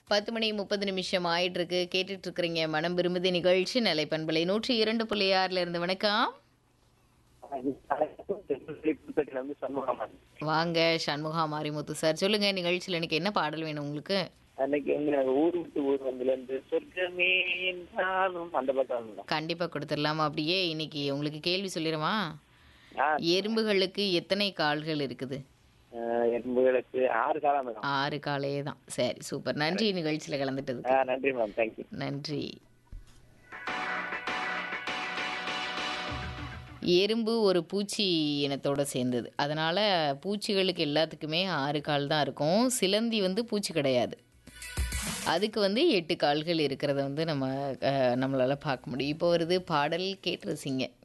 பத்து மணி முப்பது நிமிஷம் ஆயிட்டு இருக்கு கேட்டுட்டு இருக்கிறீங்க மனம் விரும்புதி நிகழ்ச்சி நிலைப்பண்பலை நூற்றி இரண்டு புள்ளி ஆறுல இருந்து வணக்கம் வந்து சண்முகமான் வாங்க சண்முகா மாரிமுத்து சார் சொல்லுங்க நிகழ்ச்சியில் இன்னைக்கு என்ன பாடல் வேணும் உங்களுக்கு அன்னைக்கு எங்க ஊர் விட்டு ஊர் வந்துல இருந்து சொர்க்கமே என்றாலும் அந்த பக்கம் தான் கண்டிப்பா கொடுத்துடலாமா அப்படியே இன்னைக்கு உங்களுக்கு கேள்வி சொல்லிடுமா ஆ, எறும்புகளுக்கு எத்தனை கால்கள் இருக்குது ஆஹ், எறும்புகளுக்கு ஆறு காலம் மேடம் ஆறு காலே தான் சரி சூப்பர் நன்றி நிகழ்ச்சியில் கலந்துட்டதுக்கு ஆ, நன்றி மேம் தேங்க்யூ நன்றி எறும்பு ஒரு பூச்சி இனத்தோட சேர்ந்தது அதனால் பூச்சிகளுக்கு எல்லாத்துக்குமே ஆறு கால் தான் இருக்கும் சிலந்தி வந்து பூச்சி கிடையாது அதுக்கு வந்து எட்டு கால்கள் இருக்கிறத வந்து நம்ம நம்மளால் பார்க்க முடியும் இப்போ வருது பாடல் கேட்டு ரசிங்க